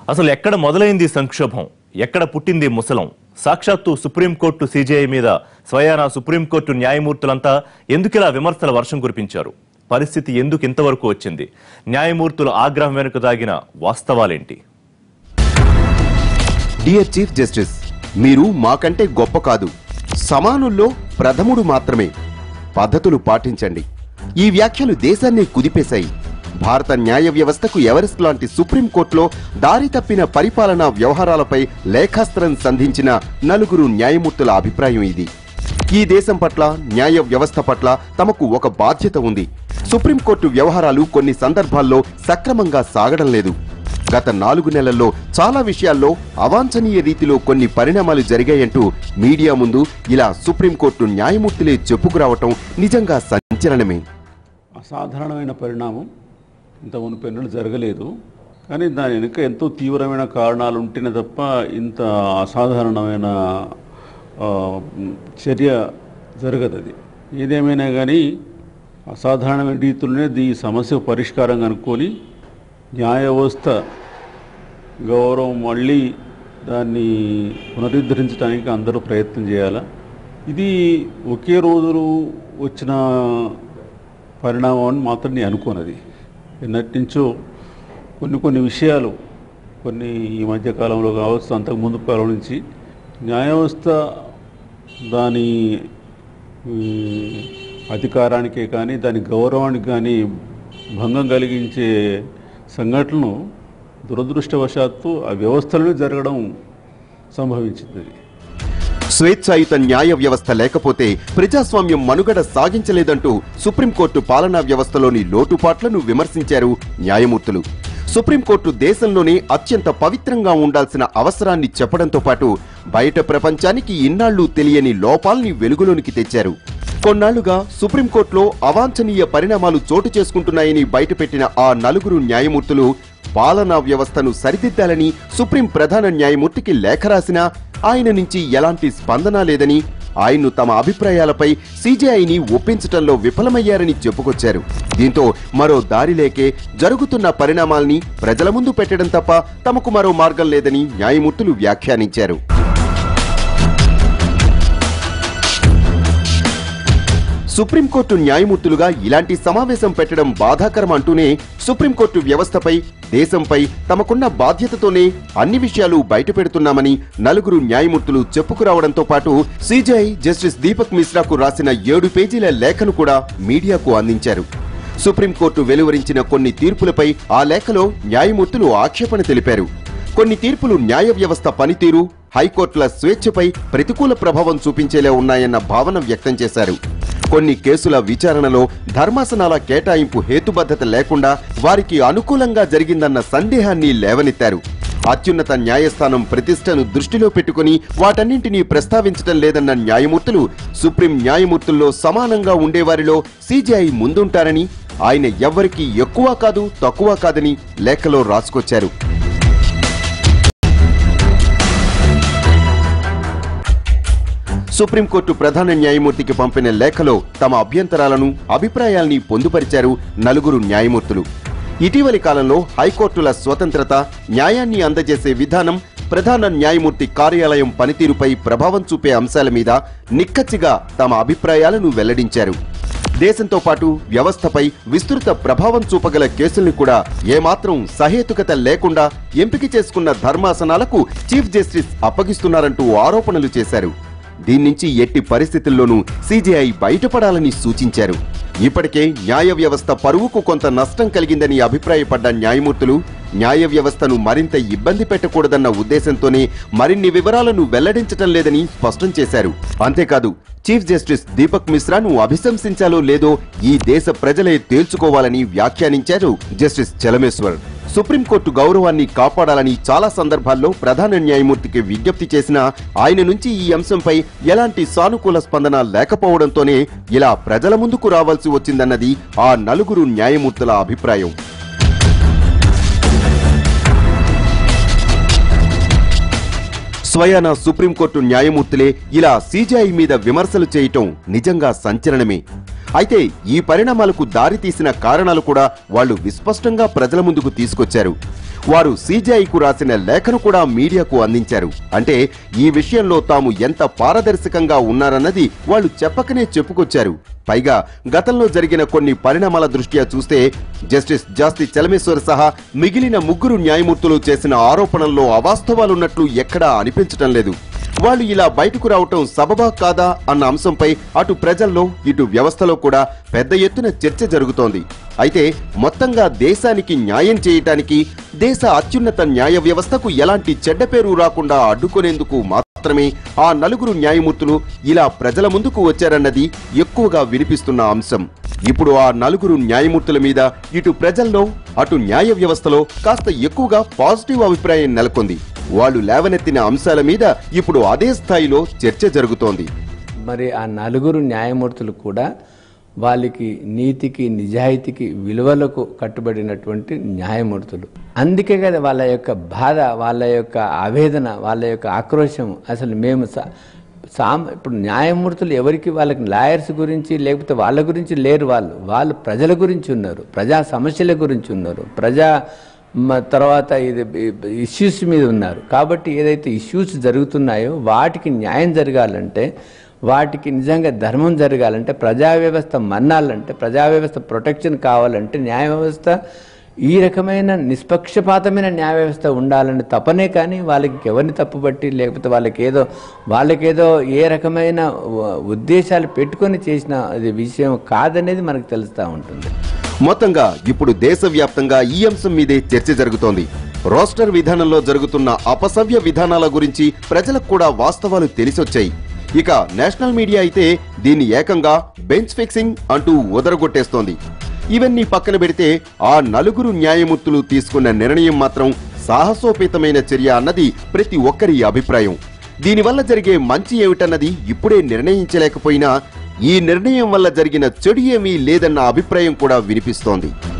అసలు ఎక్కడ మొదలైంది ఈ సంక్షోభం ఎక్కడ పుట్టింది ముసలం సాక్షాత్తు సుప్రీంకోర్టు సీజీఐ మీద స్వయానా సుప్రీంకోర్టు న్యాయమూర్తులంతా ఎందుకిలా విమర్శల వర్షం కురిపించారు పరిస్థితి ఎందుకు ఇంతవరకు వచ్చింది న్యాయమూర్తుల ఆగ్రహం వెనుక దాగిన వాస్తవాలేంటి డియర్ చీఫ్ జస్టిస్ మీరు మాకంటే గొప్ప కాదు సమానుల్లో ప్రథముడు మాత్రమే పద్ధతులు పాటించండి ఈ వ్యాఖ్యలు దేశాన్ని కుదిపేశాయి భారత న్యాయ వ్యవస్థకు ఎవరెస్ట్ లాంటి సుప్రీంకోర్టులో దారి తప్పిన పరిపాలనా వ్యవహారాలపై లేఖాస్త్రం సంధించిన నలుగురు న్యాయమూర్తుల అభిప్రాయం ఇది ఈ దేశం పట్ల న్యాయ వ్యవస్థ పట్ల తమకు ఒక బాధ్యత ఉంది సుప్రీంకోర్టు వ్యవహారాలు కొన్ని సందర్భాల్లో సక్రమంగా సాగడం లేదు గత నాలుగు నెలల్లో చాలా విషయాల్లో అవాంఛనీయ రీతిలో కొన్ని పరిణామాలు జరిగాయంటూ మీడియా ముందు ఇలా సుప్రీంకోర్టు న్యాయమూర్తులే చెప్పుకురావటం నిజంగా సంచలనమే అసాధారణమైన పరిణామం ఇంత మునుపెన్నడూ జరగలేదు కానీ దాని వెనుక ఎంతో తీవ్రమైన కారణాలు ఉంటేనే తప్ప ఇంత అసాధారణమైన ఆ, చర్య జరగదు అది ఏదేమైనా కానీ అసాధారణమైన రీతిలోనే ఈ సమస్య పరిష్కారం అనుకొని న్యాయ వ్యవస్థ గౌరవం మళ్ళీ దాన్ని పునరుద్ధరించడానికి అందరూ ప్రయత్నం చేయాలా ఇది ఒకే రోజు వచ్చిన పరిణామం అని మాత్రం నేను అనుకోనది ఎన్నటి నుంచో కొన్ని కొన్ని విషయాలు కొన్ని ఈ మధ్య కాలంలో కావచ్చు అంతకు ముందు కాలం నుంచి న్యాయ వ్యవస్థ దాని ఈ, అధికారానికే కానీ దాని గౌరవానికి కానీ భంగం కలిగించే సంఘటనలు దురదృష్టవశాత్తు ఆ వ్యవస్థలోనే జరగడం సంభవించింది అది స్వేచ్ఛాయుత న్యాయ వ్యవస్థ లేకపోతే ప్రజాస్వామ్యం మనుగడ సాగించలేదంటూ సుప్రీంకోర్టు పాలనా వ్యవస్థలోని లోటుపాట్లను విమర్శించారు న్యాయమూర్తులు సుప్రీంకోర్టు దేశంలోనే అత్యంత పవిత్రంగా ఉండాల్సిన అవసరాన్ని చెప్పడంతో పాటు బయట ప్రపంచానికి ఇన్నాళ్లు తెలియని లోపాల్ని వెలుగులోనికి తెచ్చారు కొన్నాళ్లుగా సుప్రీంకోర్టులో అవాంఛనీయ పరిణామాలు చోటు చేసుకుంటున్నాయని బయటపెట్టిన ఆ నలుగురు న్యాయమూర్తులు పాలనా వ్యవస్థను సరిదిద్దాలని సుప్రీం ప్రధాన న్యాయమూర్తికి లేఖ రాసినా ఆయన నుంచి ఎలాంటి స్పందన లేదని ఆయన్ను తమ అభిప్రాయాలపై సీజీఐని ఒప్పించటంలో విఫలమయ్యారని చెప్పుకొచ్చారు దీంతో మరో దారి లేకే జరుగుతున్న పరిణామాల్ని ప్రజల ముందు పెట్టడం తప్ప తమకు మరో మార్గం లేదని న్యాయమూర్తులు వ్యాఖ్యానించారు సుప్రీంకోర్టు న్యాయమూర్తులుగా ఇలాంటి సమావేశం పెట్టడం బాధాకరం అంటూనే సుప్రీంకోర్టు వ్యవస్థపై దేశంపై తమకున్న బాధ్యతతోనే అన్ని విషయాలు బయటపెడుతున్నామని నలుగురు న్యాయమూర్తులు చెప్పుకురావడంతో పాటు సీజీఐ జస్టిస్ దీపక్ మిశ్రాకు రాసిన ఏడు పేజీల లేఖను కూడా మీడియాకు అందించారు సుప్రీంకోర్టు వెలువరించిన కొన్ని తీర్పులపై ఆ లేఖలో న్యాయమూర్తులు ఆక్షేపణ తెలిపారు కొన్ని తీర్పులు న్యాయ వ్యవస్థ పనితీరు హైకోర్టుల స్వేచ్ఛపై ప్రతికూల ప్రభావం చూపించేలా ఉన్నాయన్న భావన వ్యక్తం చేశారు కొన్ని కేసుల విచారణలో ధర్మాసనాల కేటాయింపు హేతుబద్ధత లేకుండా వారికి అనుకూలంగా జరిగిందన్న సందేహాన్ని లేవనెత్తారు అత్యున్నత న్యాయస్థానం ప్రతిష్టను దృష్టిలో పెట్టుకుని వాటన్నింటినీ ప్రస్తావించడం లేదన్న న్యాయమూర్తులు సుప్రీం న్యాయమూర్తుల్లో సమానంగా ఉండేవారిలో సీజీఐ ముందుంటారని ఆయన ఎవ్వరికీ ఎక్కువ కాదు తక్కువ కాదని లేఖలో రాసుకొచ్చారు సుప్రీంకోర్టు ప్రధాన న్యాయమూర్తికి పంపిన లేఖలో తమ అభ్యంతరాలను అభిప్రాయాల్ని పొందుపరిచారు నలుగురు న్యాయమూర్తులు ఇటీవలి కాలంలో హైకోర్టుల స్వతంత్రత న్యాయాన్ని అందజేసే విధానం ప్రధాన న్యాయమూర్తి కార్యాలయం పనితీరుపై ప్రభావం చూపే అంశాల మీద నిక్కచ్చిగా తమ అభిప్రాయాలను వెల్లడించారు దేశంతో పాటు వ్యవస్థపై విస్తృత ప్రభావం చూపగల కేసుల్ని కూడా ఏమాత్రం సహేతుకత లేకుండా ఎంపిక చేసుకున్న ధర్మాసనాలకు చీఫ్ జస్టిస్ అప్పగిస్తున్నారంటూ ఆరోపణలు చేశారు దీని నుంచి ఎట్టి పరిస్థితుల్లోనూ సీజీఐ బయటపడాలని సూచించారు ఇప్పటికే న్యాయ వ్యవస్థ పరువుకు కొంత నష్టం కలిగిందని అభిప్రాయపడ్డ న్యాయమూర్తులు న్యాయ వ్యవస్థను మరింత ఇబ్బంది పెట్టకూడదన్న ఉద్దేశంతోనే మరిన్ని వివరాలను వెల్లడించటం లేదని స్పష్టం చేశారు అంతేకాదు చీఫ్ జస్టిస్ దీపక్ మిశ్రాను అభిశంసించాలో లేదో ఈ దేశ ప్రజలే తేల్చుకోవాలని వ్యాఖ్యానించారు జస్టిస్ చలమేశ్వర్ సుప్రీంకోర్టు గౌరవాన్ని కాపాడాలని చాలా సందర్భాల్లో ప్రధాన న్యాయమూర్తికి విజ్ఞప్తి చేసినా ఆయన నుంచి ఈ అంశంపై ఎలాంటి సానుకూల స్పందన లేకపోవడంతోనే ఇలా ప్రజల ముందుకు రావాల్సి వచ్చిందన్నది ఆ నలుగురు న్యాయమూర్తుల అభిప్రాయం స్వయాన సుప్రీంకోర్టు న్యాయమూర్తులే ఇలా సీజీఐ మీద విమర్శలు చేయటం నిజంగా సంచలనమే అయితే ఈ పరిణామాలకు దారి తీసిన కారణాలు కూడా వాళ్ళు విస్పష్టంగా ప్రజల ముందుకు తీసుకొచ్చారు వారు సీజీఐకు రాసిన లేఖను కూడా మీడియాకు అందించారు అంటే ఈ విషయంలో తాము ఎంత పారదర్శకంగా ఉన్నారన్నది వాళ్ళు చెప్పకనే చెప్పుకొచ్చారు పైగా గతంలో జరిగిన కొన్ని పరిణామాల దృష్ట్యా చూస్తే జస్టిస్ జాస్తి చలమేశ్వర్ సహా మిగిలిన ముగ్గురు న్యాయమూర్తులు చేసిన ఆరోపణల్లో అవాస్తవాలున్నట్లు ఎక్కడా అనిపించటం లేదు వాళ్ళు ఇలా బయటకు రావటం సబబా కాదా అన్న అంశంపై అటు ప్రజల్లో ఇటు వ్యవస్థలో కూడా పెద్ద ఎత్తున చర్చ జరుగుతోంది అయితే మొత్తంగా దేశానికి న్యాయం చేయటానికి దేశ అత్యున్నత న్యాయ వ్యవస్థకు ఎలాంటి చెడ్డ పేరు రాకుండా అడ్డుకునేందుకు మాత్రమే ఆ నలుగురు న్యాయమూర్తులు ఇలా ప్రజల ముందుకు వచ్చారన్నది ఎక్కువగా వినిపిస్తున్న అంశం ఇప్పుడు ఆ నలుగురు న్యాయమూర్తుల మీద ఇటు ప్రజల్లో అటు న్యాయ వ్యవస్థలో కాస్త ఎక్కువగా పాజిటివ్ అభిప్రాయం నెలకొంది వాళ్ళు లేవనెత్తిన అంశాల మీద ఇప్పుడు అదే స్థాయిలో చర్చ జరుగుతోంది మరి ఆ నలుగురు న్యాయమూర్తులు కూడా వాళ్ళకి నీతికి నిజాయితీకి విలువలకు కట్టుబడినటువంటి న్యాయమూర్తులు అందుకే కదా వాళ్ళ యొక్క బాధ వాళ్ళ యొక్క ఆవేదన వాళ్ళ యొక్క ఆక్రోశం అసలు మేము సా- సామ్ ఇప్పుడు న్యాయమూర్తులు ఎవరికి వాళ్ళకి లాయర్స్ గురించి లేకపోతే వాళ్ళ గురించి లేరు వాళ్ళు వాళ్ళు ప్రజల గురించి ఉన్నారు ప్రజా సమస్యల గురించి ఉన్నారు ప్రజా మ- తర్వాత ఇది ఇష్యూస్ మీద ఉన్నారు కాబట్టి ఏదైతే ఇష్యూస్ జరుగుతున్నాయో వాటికి న్యాయం జరగాలంటే వాటికి నిజంగా ధర్మం జరగాలంటే ప్రజా వ్యవస్థ మన్నాలంటే ప్రజా వ్యవస్థ ప్రొటెక్షన్ కావాలంటే న్యాయ వ్యవస్థ ఈ రకమైన నిష్పక్షపాతమైన న్యాయ వ్యవస్థ ఉండాలని తపనే కానీ వాళ్ళకి ఎవరిని తప్పుపట్టి లేకపోతే వాళ్ళకి ఏదో వాళ్ళకేదో ఏ రకమైన ఉ- ఉద్దేశాలు పెట్టుకొని చేసిన అది విషయం కాదనేది మనకు తెలుస్తూ ఉంటుంది మొత్తంగా ఇప్పుడు దేశవ్యాప్తంగా ఈ అంశం మీదే చర్చ జరుగుతోంది రోస్టర్ విధానంలో జరుగుతున్న అపసవ్య విధానాల గురించి ప్రజలకు కూడా వాస్తవాలు తెలిసొచ్చాయి ఇక నేషనల్ మీడియా అయితే దీన్ని ఏకంగా బెంచ్ ఫిక్సింగ్ అంటూ ఉదరగొట్టేస్తోంది ఇవన్నీ పక్కన పెడితే ఆ నలుగురు న్యాయమూర్తులు తీసుకున్న నిర్ణయం మాత్రం సాహసోపేతమైన చర్య అన్నది ప్రతి ఒక్కరి అభిప్రాయం దీనివల్ల జరిగే మంచి ఏమిటన్నది ఇప్పుడే నిర్ణయించలేకపోయినా ఈ నిర్ణయం వల్ల జరిగిన చెడు ఏమీ లేదన్న అభిప్రాయం కూడా వినిపిస్తోంది